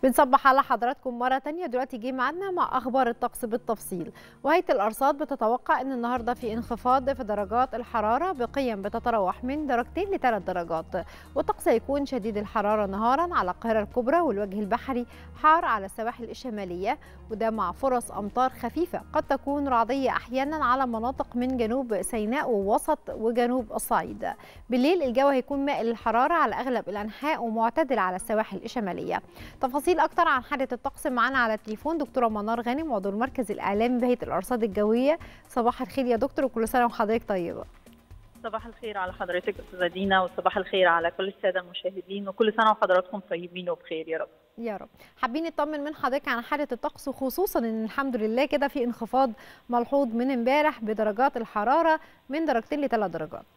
بنصبح على حضراتكم مرة تانية دلوقتي جه ميعادنا مع أخبار الطقس بالتفصيل وهيئة الأرصاد بتتوقع أن النهاردة في انخفاض في درجات الحرارة بقيم بتتراوح من درجتين لثلاث درجات والطقس هيكون شديد الحرارة نهارا على القاهرة الكبرى والوجه البحري حار على السواحل الشمالية وده مع فرص أمطار خفيفة قد تكون رعدية أحيانا على مناطق من جنوب سيناء ووسط وجنوب الصعيد بالليل الجو هيكون مائل الحرارة على أغلب الأنحاء ومعتدل على السواحل الشمالية تفاصيل اكتر عن حاله الطقس معانا على التليفون دكتوره منار غانم عضو المركز الاعلامي بهيئه الارصاد الجويه صباح الخير يا دكتور وكل سنه وحضرتك طيبه صباح الخير على حضرتك استاذه دينا وصباح الخير على كل الساده المشاهدين وكل سنه وحضراتكم طيبين وبخير يا رب يا رب حابين نطمن من حضرتك عن حاله الطقس وخصوصا ان الحمد لله كده في انخفاض ملحوظ من امبارح بدرجات الحراره من درجتين لثلاث درجات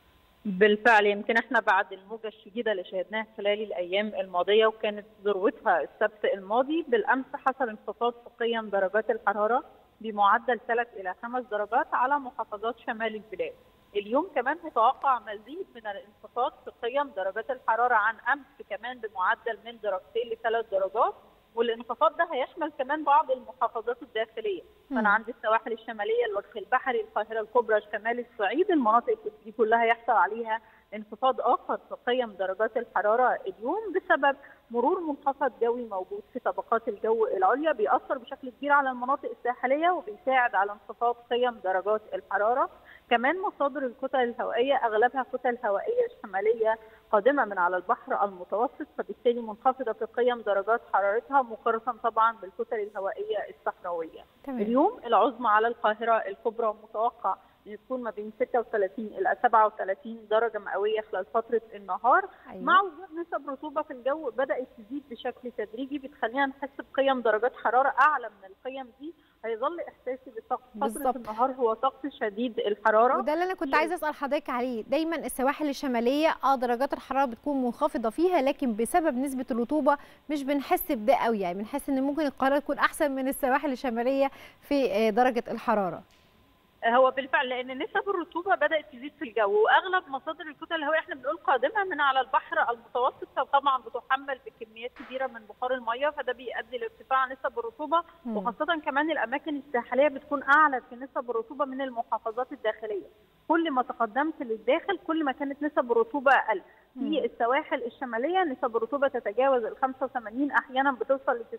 بالفعل يمكن احنا بعد الموجه الشديده اللي شهدناها خلال الايام الماضيه وكانت ذروتها السبت الماضي بالامس حصل انخفاض في قيم درجات الحراره بمعدل 3 الى 5 درجات على محافظات شمال البلاد. اليوم كمان متوقع مزيد من الانخفاض في قيم درجات الحراره عن امس كمان بمعدل من درجتين لثلاث درجات والانخفاض ده هيشمل كمان بعض المحافظات الداخليه فانا عندي السواحل الشماليه الوجه البحري القاهره الكبرى شمال الصعيد المناطق دي كلها يحصل عليها انخفاض اخر في قيم درجات الحراره اليوم بسبب مرور منخفض جوي موجود في طبقات الجو العليا بيأثر بشكل كبير على المناطق الساحليه وبيساعد على انخفاض قيم درجات الحراره كمان مصادر الكتل الهوائيه اغلبها كتل هوائيه شماليه قادمه من على البحر المتوسط فبالتالي منخفضه في قيم درجات حرارتها مقارنه طبعا بالكتل الهوائيه الصحراويه. تمام. اليوم العظمى على القاهره الكبرى متوقع تكون ما بين 36 الى 37 درجه مئويه خلال فتره النهار أيوة. مع وجود نسب رطوبه في الجو بدات تزيد بشكل تدريجي بتخلينا نحس بقيم درجات حراره اعلى من القيم دي هيظل احساسي بالطقس فتره النهار هو طقس شديد الحراره وده اللي انا كنت عايزه اسال حضرتك عليه دايما السواحل الشماليه اه درجات الحراره بتكون منخفضه فيها لكن بسبب نسبه الرطوبه مش بنحس بده قوي يعني بنحس ان ممكن القاهره تكون احسن من السواحل الشماليه في درجه الحراره هو بالفعل لان نسب الرطوبه بدات تزيد في الجو واغلب مصادر الكتل الهوائيه احنا بنقول قادمه من على البحر المتوسط فطبعا بتحمل بكميات كبيره من بخار الميه فده بيؤدي لارتفاع نسب الرطوبه م. وخاصه كمان الاماكن الساحليه بتكون اعلى في نسب الرطوبه من المحافظات الداخليه كل ما تقدمت للداخل كل ما كانت نسب الرطوبه اقل في السواحل الشماليه نسب الرطوبه تتجاوز ال 85 احيانا بتوصل ل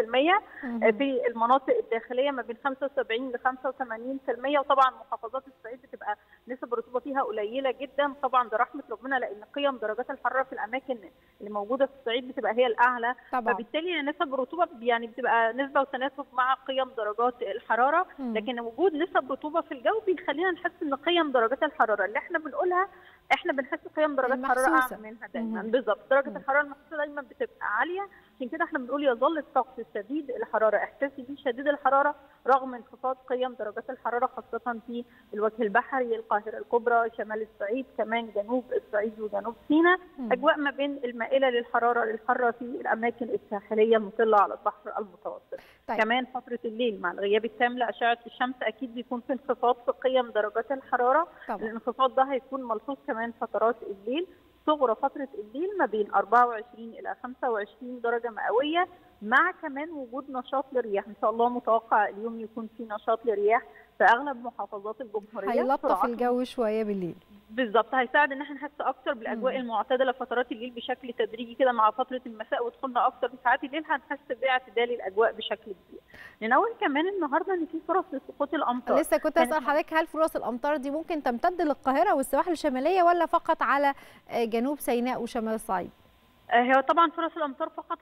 90% في المناطق الداخليه ما بين 75 ل 85% وطبعا محافظات الصعيد بتبقى نسب الرطوبه فيها قليله جدا طبعا ده رحمه ربنا لان قيم درجات الحراره في الاماكن اللي موجوده في الصعيد بتبقى هي الاعلى طبعا. فبالتالي نسب الرطوبه يعني بتبقى نسبه وتناسب مع قيم درجات الحراره م. لكن وجود نسب رطوبه في الجو بيخلينا نحس ان قيم درجات الحراره اللي احنا بنقولها احنا بنحس قيم درجات الحراره اعلى منها دايما بالظبط درجه الحراره المحسوسه دايما بتبقى عاليه عشان كده احنا بنقول يظل الطقس شديد الحراره احساسي بيه شديد الحراره رغم انخفاض قيم درجات الحراره خاصه في الوجه البحري القاهره الكبرى شمال الصعيد كمان جنوب الصعيد وجنوب سيناء اجواء ما بين المائله للحراره للحاره في الاماكن الساحليه المطله على البحر المتوسط طيب. كمان فتره الليل مع الغياب التام لاشعه الشمس اكيد بيكون في انخفاض في قيم درجات الحراره طبعا. الانخفاض ده هيكون ملحوظ كمان فترات الليل صغرى فتره الليل ما بين 24 الى 25 درجه مئويه مع كمان وجود نشاط للرياح ان شاء الله متوقع اليوم يكون في نشاط للرياح في اغلب محافظات الجمهوريه هيلطف الجو شويه بالليل بالظبط هيساعد ان احنا نحس اكتر بالاجواء مم. المعتدله فترات الليل بشكل تدريجي كده مع فتره المساء ودخولنا اكتر في ساعات الليل هنحس باعتدال الاجواء بشكل كبير. ننوه كمان النهارده ان في فرص لسقوط الامطار. لسه كنت اسال حضرتك هل فرص الامطار دي ممكن تمتد للقاهره والسواحل الشماليه ولا فقط على جنوب سيناء وشمال الصعيد؟ هي طبعا فرص الامطار فقط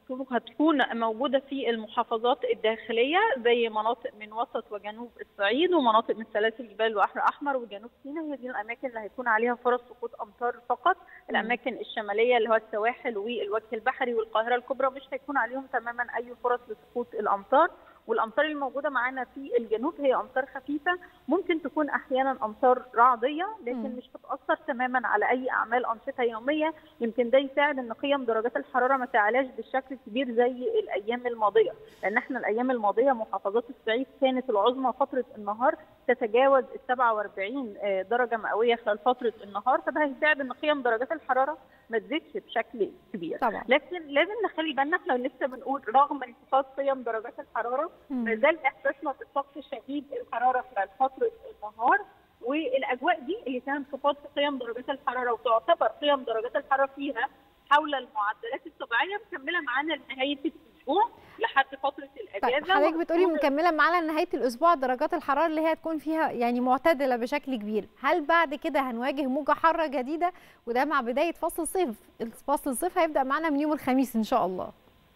هتكون موجوده في المحافظات الداخليه زي مناطق من وسط وجنوب الصعيد ومناطق من سلاسل جبال البحر الاحمر وجنوب سيناء هي دي الاماكن اللي هيكون عليها فرص سقوط امطار فقط الاماكن الشماليه اللي هو السواحل والوجه البحري والقاهره الكبرى مش هيكون عليهم تماما اي فرص لسقوط الامطار والامطار اللي موجوده معانا في الجنوب هي امطار خفيفه ممكن تكون احيانا امطار رعديه لكن م. مش هتاثر تماما على اي اعمال انشطه يوميه يمكن ده يساعد ان قيم درجات الحراره ما تعلاش بالشكل الكبير زي الايام الماضيه لان احنا الايام الماضيه محافظات الصعيد كانت العظمى فتره النهار تتجاوز ال 47 درجه مئويه خلال فتره النهار فده هيساعد ان قيم درجات الحراره ما تزيدش بشكل كبير طبعا لكن لازم نخلي بالنا احنا لسه بنقول رغم انخفاض قيم درجات الحراره ما زال احساسنا بالطقس شديد الحراره خلال فتره النهار والاجواء دي اللي فيها انخفاض في قيم درجات الحراره وتعتبر قيم درجات الحراره فيها حول المعدلات الطبيعيه مكمله معانا لنهايه الاسبوع لحد فتره الاجازه طيب حضرتك بتقولي مكمله معانا لنهايه الاسبوع درجات الحراره اللي هي تكون فيها يعني معتدله بشكل كبير هل بعد كده هنواجه موجه حاره جديده وده مع بدايه فصل الصيف فصل الصيف هيبدا معانا من يوم الخميس ان شاء الله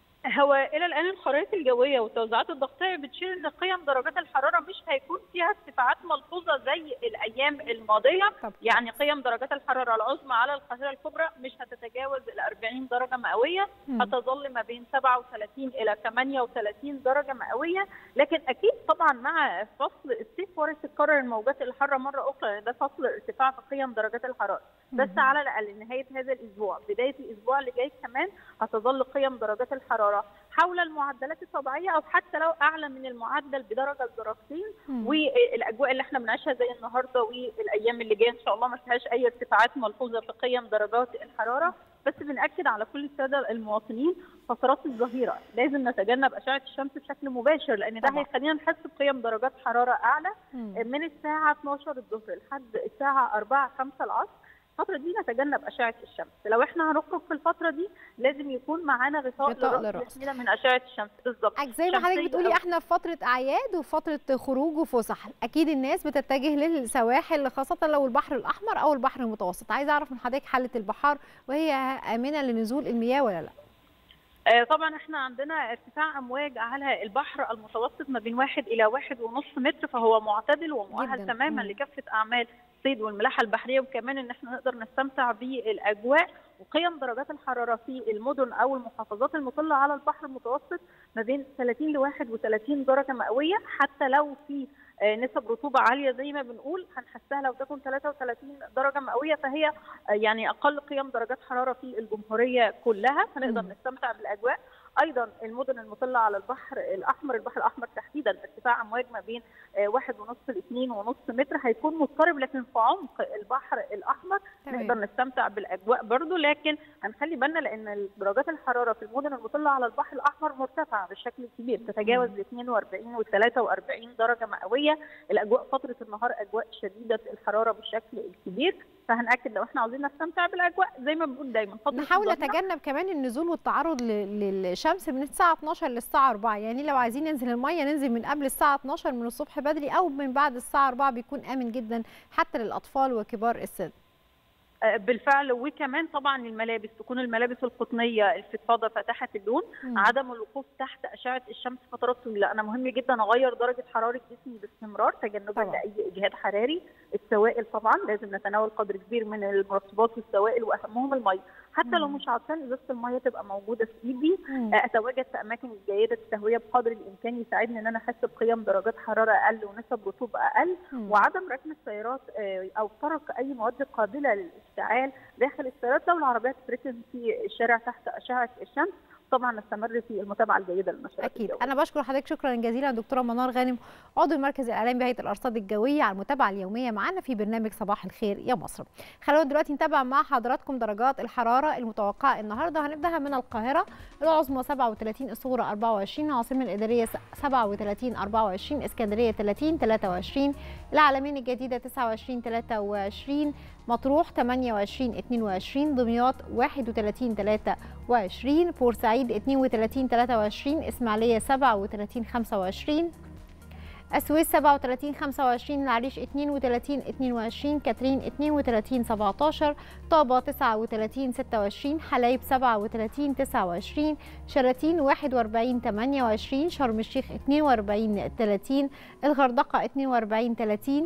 هو الى الان الخرائط الجويه والتوزيعات الضغطيه بتشير ان قيم درجات الحراره مش هيكون فيها ارتفاعات ملحوظه زي الايام الماضيه طب. يعني قيم درجات الحراره العظمى على القاهره الكبرى مش هتتجاوز ال 40 درجه مئويه مم. هتظل ما بين 37 الى 38 درجه مئويه لكن اكيد طبعا مع فصل الصيف وارد تتكرر الموجات الحاره مره اخرى لأن ده فصل ارتفاع في قيم درجات الحراره بس مم. على الاقل نهايه هذا الاسبوع بدايه الاسبوع اللي جاي كمان هتظل قيم درجات الحراره حول المعدلات الطبيعيه او حتى لو اعلى من المعدل بدرجه لدرجتين مم. والاجواء اللي احنا بنعيشها زي النهارده والايام اللي جايه ان شاء الله ما فيهاش اي ارتفاعات ملحوظه في قيم درجات الحراره بس بناكد على كل الساده المواطنين فترات الظهيره لازم نتجنب اشعه الشمس بشكل مباشر لان ده طبعا. هيخلينا نحس بقيم درجات حراره اعلى مم. من الساعه 12 الظهر لحد الساعه 4 5 العصر الفترة دي نتجنب أشعة الشمس، لو احنا هنخرج في الفترة دي لازم يكون معانا غطاء غطاء للرأس للرأس. يحمينا من أشعة الشمس بالظبط. زي ما حضرتك شمسية بتقولي أو- احنا في فتره اعياد وفتره خروج وفسح اكيد الناس بتتجه للسواحل خاصه لو البحر الاحمر او البحر المتوسط عايزه اعرف من حضرتك حاله البحار وهي امنه لنزول المياه ولا لا آه، طبعا احنا عندنا ارتفاع امواج على البحر المتوسط ما بين واحد الى واحد ونص متر فهو معتدل ومؤهل جداً. تماما مم. لكافه اعمال الصيد والملاحه البحريه وكمان ان احنا نقدر نستمتع بالاجواء وقيم درجات الحراره في المدن او المحافظات المطله على البحر المتوسط ما بين 30 ل 31 درجه مئويه حتى لو في آه، نسب رطوبه عاليه زي ما بنقول هنحسها لو تكون 33 درجه مئويه فهي آه، يعني اقل قيم درجات حراره في الجمهوريه كلها فنقدر مم. نستمتع بالاجواء ايضا المدن المطله على البحر الاحمر البحر الاحمر تحديدا ارتفاع امواج ما بين آه، واحد ونص لاثنين ونص متر هيكون مضطرب لكن في عمق البحر الاحمر نقدر نستمتع بالاجواء برضو لكن هنخلي بالنا لان درجات الحراره في المدن المطله على البحر الاحمر مرتفعه بشكل كبير تتجاوز ال 42 و 43 درجه مئويه الاجواء فتره النهار اجواء شديده الحراره بالشكل الكبير فهنأكد لو احنا عاوزين نستمتع بالاجواء زي ما بنقول دايما فتره نحاول الظهيرة نتجنب كمان النزول والتعرض ل- للشمس من الساعه 12 للساعه 4 يعني لو عايزين ننزل الميه ننزل من قبل الساعه 12 من الصبح بدري او من بعد الساعه 4 بيكون امن جدا حتى للاطفال وكبار السن آه، بالفعل وكمان طبعا الملابس تكون الملابس القطنيه الفضفاضه فاتحه اللون مم. عدم الوقوف تحت اشعه الشمس فترات طويله انا مهم جدا اغير درجه حراره جسمي باستمرار تجنبا طبعاً. لاي اجهاد حراري السوائل طبعا لازم نتناول قدر كبير من المرطبات والسوائل واهمهم الميه حتى لو مم. مش عطشان ازازه الميه تبقى موجوده في ايدي مم. آه، اتواجد في اماكن جيده التهويه بقدر الامكان يساعدني ان انا احس بقيم درجات حراره اقل ونسب رطوبه اقل مم. وعدم ركن السيارات آه، او ترك اي مواد قابله للاشتعال داخل السيارات لو العربيات تركن في الشارع تحت اشعه الشمس طبعا نستمر في المتابعه الجيده للنشرات اكيد الجوية. انا بشكر حضرتك شكرا جزيلا دكتوره منار غانم عضو المركز الاعلامي بهيئه الارصاد الجويه على المتابعه اليوميه معنا في برنامج صباح الخير يا مصر خلونا دلوقتي نتابع مع حضراتكم درجات الحراره المتوقعه النهارده هنبداها من القاهره العظمى 37 الصغرى 24 العاصمه الاداريه 37 24 اسكندريه 30 23 العالمين الجديده 29 23 مطروح 28 22 دمياط 31 23 بورسعيد 32 23 اسماعيليه 37 25 السويس 37 25 العريش 32 22 كاترين 32 17 طابة 39 26 حلايب 37 29 شلاتين 41 28 شرم الشيخ 42 30 الغردقة 42 30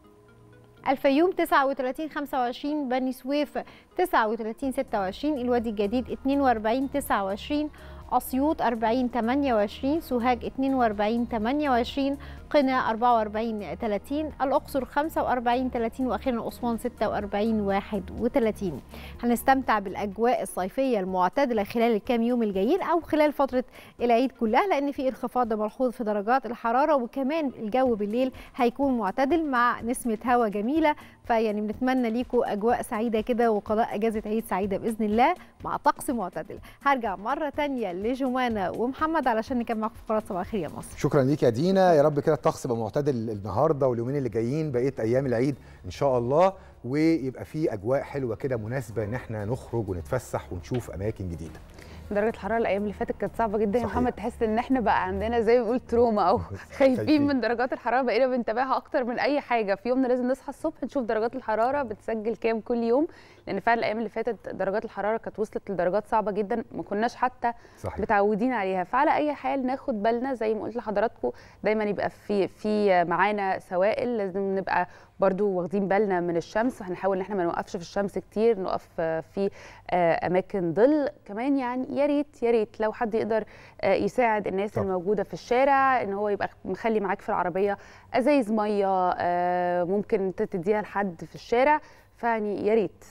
الفيوم 39 25 بني سويف 39 26 الوادي الجديد 42 29 أسيوط 40 28 سوهاج 42 28 قنا 44 30 الأقصر 45 30 وأخيرا أسوان 46 31 هنستمتع بالأجواء الصيفية المعتدلة خلال الكام يوم الجايين أو خلال فترة العيد كلها لأن في انخفاض ملحوظ في درجات الحرارة وكمان الجو بالليل هيكون معتدل مع نسمة هواء جميلة فيعني بنتمنى ليكم أجواء سعيدة كده وقضاء أجازة عيد سعيدة بإذن الله مع طقس معتدل هرجع مرة تانية لجمانة ومحمد علشان نكمل معاكم فقرات صباح الخير يا مصر شكرا ليك يا دينا يا رب كده الطقس يبقى معتدل النهارده واليومين اللي جايين بقيه ايام العيد ان شاء الله ويبقى في اجواء حلوه كده مناسبه ان احنا نخرج ونتفسح ونشوف اماكن جديده درجه الحراره الايام اللي فاتت كانت صعبه جدا يا صحيح. محمد تحس ان احنا بقى عندنا زي ما بنقول تروما او خايفين. خايفين من درجات الحراره بقينا بنتابعها اكتر من اي حاجه في يومنا لازم نصحى الصبح نشوف درجات الحراره بتسجل كام كل يوم لان فعلا الايام اللي فاتت درجات الحراره كانت وصلت لدرجات صعبه جدا ما كناش حتى صحيح متعودين عليها فعلى اي حال ناخد بالنا زي ما قلت لحضراتكم دايما يبقى في في معانا سوائل لازم نبقى برضو واخدين بالنا من الشمس هنحاول ان احنا ما نوقفش في الشمس كتير نقف في آه، اماكن ظل كمان يعني يا ريت يا ريت لو حد يقدر آه، يساعد الناس طبعا. الموجوده في الشارع ان هو يبقى مخلي معاك في العربيه ازايز ميه آه، ممكن انت تديها لحد في الشارع فيعني يا ريت